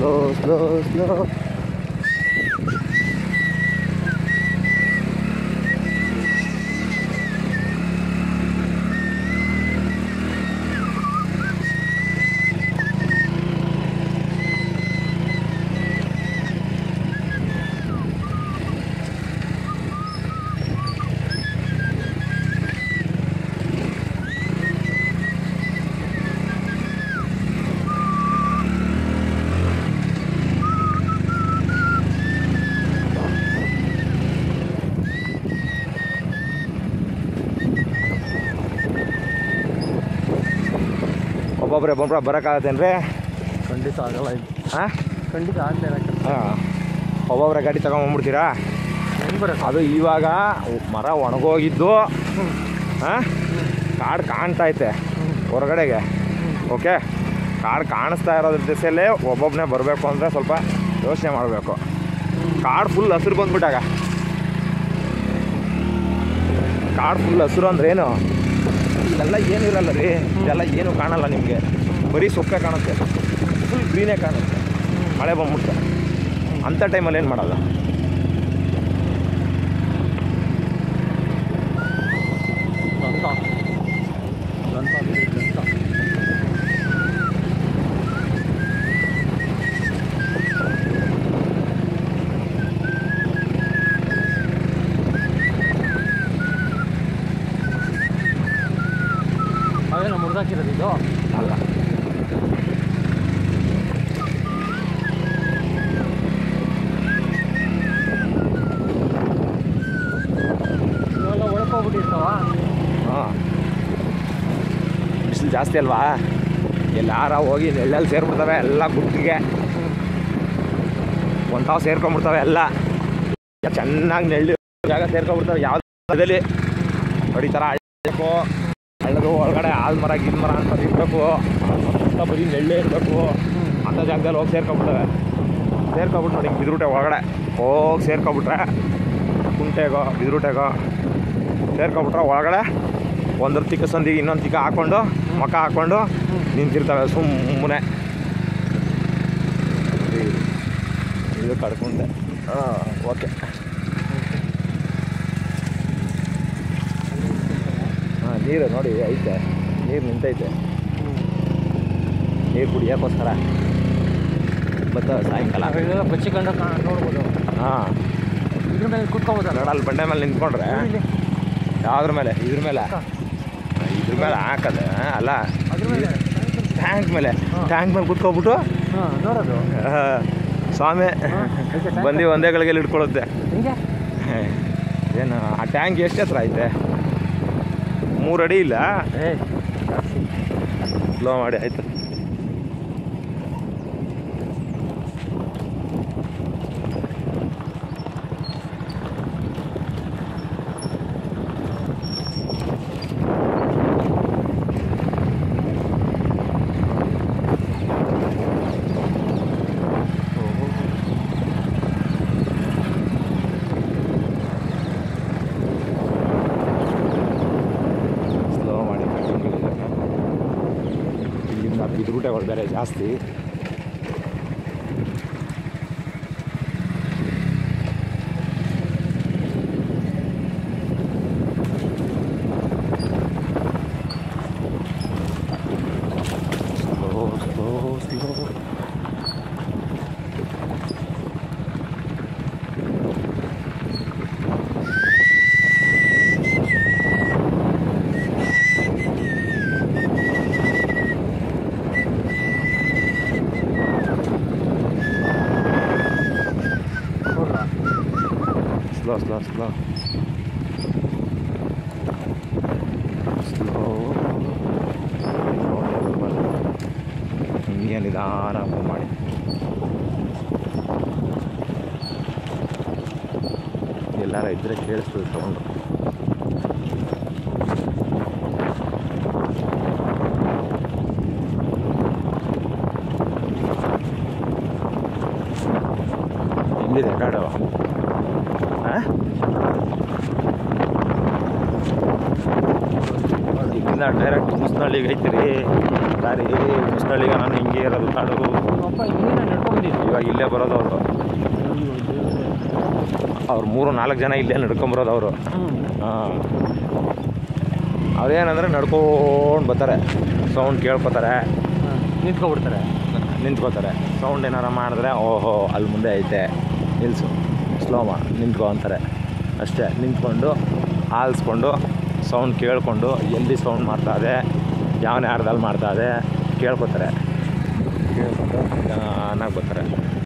Slow slow slow ಒಬ್ಬೊಬ್ಬರೇ ಒಬ್ಬೊಬ್ಬರ ಬರೋಕ್ಕಾಗತ್ತೇನ್ರಿ ಖಂಡಿತ ಆಗಲ್ಲ ಇದು ಹಾಂ ಖಂಡಿತ ಆಗದೆ ಇರಕ್ಕೆ ಹಾಂ ಒಬ್ಬೊಬ್ಬರೇ ಗಾಡಿ ತಗೊಂಬಂದ್ಬಿಡ್ತೀರಾ ಹೆಂಗೆ ಬರುತ್ತೆ ಅದು ಇವಾಗ ಮರ ಒಣಗೋಗಿದ್ದು ಹಾಂ ಕಾಡು ಕಾಣ್ತೈತೆ ಹೊರಗಡೆಗೆ ಓಕೆ ಕಾಡು ಕಾಣಿಸ್ತಾ ಇರೋದ್ರ ದಿಸೆಯಲ್ಲೇ ಒಬ್ಬೊಬ್ಬನೇ ಬರಬೇಕು ಅಂದರೆ ಸ್ವಲ್ಪ ಯೋಚನೆ ಮಾಡಬೇಕು ಕಾಡು ಫುಲ್ ಹಸಿರು ಬಂದ್ಬಿಟ್ಟಾಗ ಕಾಡು ಫುಲ್ ಹಸಿರು ಅಂದ್ರೆ ಏನು ಇಲ್ಲೆಲ್ಲ ಏನು ಇರಲ್ಲ ರೀ ಇದೆಲ್ಲ ಏನು ಕಾಣಲ್ಲ ನಿಮಗೆ ಬರೀ ಸೊಪ್ಪೆ ಕಾಣುತ್ತೆ ಫುಲ್ ಗ್ರೀನೇ ಕಾಣುತ್ತೆ ಮಳೆ ಬಂದ್ಬಿಟ್ರೆ ಅಂಥ ಟೈಮಲ್ಲಿ ಏನು ಮಾಡೋದು ದಂತ ದಂತ ಅಂದ್ರೆ ದಂತ ಅವೇನೋ ಮುರಿದಾಕಿರೋದು ಇದು ಅಲ್ಲ ಇವೆಲ್ಲ ಒಳ್ಕೋಗ್ಬಿಟ್ಟಿರ್ತಾವ ಹಾಂ ಬಿಸಿಲು ಜಾಸ್ತಿ ಅಲ್ವಾ ಎಲ್ಲಾರ ಹೋಗಿ ನೆಳ್ಳಲ್ಲಿ ಸೇರ್ಬಿಡ್ತವೆ ಎಲ್ಲ ಗುಟ್ಟಿಗೆ ಒಂತಾವ್ ಸೇರ್ಕೊಂಡ್ಬಿಡ್ತವೆ ಎಲ್ಲ ಚೆನ್ನಾಗಿ ನೆಳ್ಳಿ ಜಾಗ ಸೇರ್ಕೊಂಡ್ಬಿಡ್ತವೆ ಯಾವುದಲ್ಲಿ ನೋಡಿ ಈ ಥರ ಹಳ್ಳಬೇಕು ಹಳ್ಳದು ಒಳಗಡೆ ಆಲ್ ಮರ ಗಿಲ್ ಮರ ಅಂತ ಇರಬೇಕು ಅಂತ ಬರೀ ನೆಳ್ಳೆ ಇರಬೇಕು ಅಂಥ ಜಾಗದಲ್ಲಿ ಹೋಗಿ ಸೇರ್ಕೊಂಡ್ಬಿಡ್ತವೆ ಸೇರ್ಕೊಂಬಿಟ್ಟು ನೋಡಿ ಬಿದ್ರುಟೆ ಒಳಗಡೆ ಹೋಗಿ ಸೇರ್ಕೊಂಬಿಟ್ರೆ ಕುಂಟೆಗೋ ಬಿದ್ರುಟೆಗೋ ಸೇರ್ಕೊಂಬಿಟ್ರೆ ಒಳಗಡೆ ಒಂದ್ರ ತಿಕ್ಕ ಸಂದಿಗೆ ಇನ್ನೊಂದು ತಿಕ್ಕ ಹಾಕ್ಕೊಂಡು ಮಕ ಹಾಕ್ಕೊಂಡು ನಿಂತಿರ್ತವೆ ಸುಮ್ಮನೆ ಇದು ಕಡ್ಕೊಂಡೆ ಹಾಂ ಓಕೆ ಹಾಂ ನೀರು ನೋಡಿ ಐತೆ ನೀರು ನಿಂತೈತೆ ನೀರು ಕುಡಿಯೋಕ್ಕೋಸ್ಕರ ಬರ್ತವೆ ಸಾಯಂಕಾಲ ನಾವೆಲ್ಲ ಬಚ್ಚಿಕೊಂಡು ಕಾ- ನೋಡ್ಬೋದು ಹಾಂ ಇದ್ರ ಮೇಲೆ ಕುತ್ಕೋಬೋದಲ್ಲ ನೋಡಲ್ಲಿ ಬಂಡೆ ಮೇಲೆ ನಿಂತ್ಕೊಂಡ್ರೆ ಇಲ್ಲಿ ಯಾವ್ದ್ರ ಮೇಲೆ ಇದ್ರ ಮೇಲೆ ಇದ್ರ ಮೇಲೆ ಹಾಕದೆ ಅಲ್ಲ ಅದ್ರ ಮೇಲೆ ಟ್ಯಾಂಕ್ ಮೇಲೆ ಹಾ. ಟ್ಯಾಂಕ್ ಮೇಲೆ ಕುತ್ಕೊಬಿಟ್ಟು ಹಾಂ ನೋಡೋದು ಆ, ಸ್ವಾಮಿ ಹಾ, ಐತೆ tank. ಬಂದು ಒಂದೇ ಗಳಿಗೆಲ್ಲಿ ಇಟ್ಕೊಳ್ಳುತ್ತೆ ಹೆಂಗೆ ಏನು ಆ ಟ್ಯಾಂಕ್ ಎಷ್ಟು ಹತ್ರ ಐತೆ ಮೂರು ಅಡಿ ಇಲ್ಲ ಏ ಸ್ಲೋ ಮಾಡಿ ಆಯ್ತು ಸ್ಲೋ ಮಾಡಿ ಇಲ್ಲಿಂದ ಬಿದ್ರುಟೆಗಳು ಬೇರೆ ಜಾಸ್ತಿ ಸ್ಲೋ ಸ್ಲೋ ಸ್ಲೋ ನೋಡ್ರಾ ಸ್ಲೋ ಸ್ಲೋ ಸ್ಲೋ ಸ್ಲೋ ಹಿಂಗೆ ನಿಧಾನ move ಮಾಡಿ ಎಲ್ಲಾರ ಇದ್ರೆ ಕೇಳಿಸ್ತದೆ ಸೌಂಡು ಎಲ್ಲಿದೆ ಕಾಡು ಹಾಂ ಇಲ್ಲಿಂದ ಡೈರೆಕ್ಟ್ ಮುಸ್ನಳ್ಳಿಗೆ ಐತಿರಿ ದಾರಿ ಮುಸ್ನಳ್ಳಿಗೆ ನಾನು ಹಿಂಗೆ ಇರೋದು ಕಾಡು ಅಪ್ಪ ಇಲ್ಲಿಂದ ನಡ್ಕೊಂಡ್ಬಂದಿದ್ದು ಇವಾಗ ಇಲ್ಲೇ ಬರೋದು ಅವರು ಅವ್ರು ಮೂರು ನಾಲ್ಕು ಜನ ಇಲ್ಲೇ ನಡ್ಕೊಂಬರೋದು ಅವರು ಹಾಂ ಅವ್ರೇನಂದ್ರೆ ನಡ್ಕೊಂಡು ಬರ್ತಾರೆ ಸೌಂಡ್ ಕೇಳ್ಕೊತಾರೆ ನಿಂತ್ಕೊಬಿಡ್ತಾರೆ ನಿಂತ್ಕೋತಾರೆ ಸೌಂಡ್ ಏನಾರ ಮಾಡಿದ್ರೆ ಓಹೋ ಅಲ್ಲಿ ಮುಂದೆ ಐತೆ ನಿಲ್ಲಿಸು ಸ್ಲೋಮ ನಿಂತ್ಕೊ ಅಂತಾರೆ ಅಷ್ಟೇ ನಿಂತ್ಕೊಂಡು ಆಲಿಸ್ಕೊಂಡು ಸೌಂಡ್ ಕೇಳಿಕೊಂಡು ಎಲ್ಲಿ ಸೌಂಡ್ ಮಾಡ್ತಾ ಇದೆ ಯಾವ ನ್ಯಾರದಲ್ಲಿ ಮಾಡ್ತಾ ಇದೆ ಕೇಳ್ಕೊತಾರೆ ಕೇಳ್ಕೊಂಡು ಚೆನ್ನಾಗಿ ಬರ್ತಾರೆ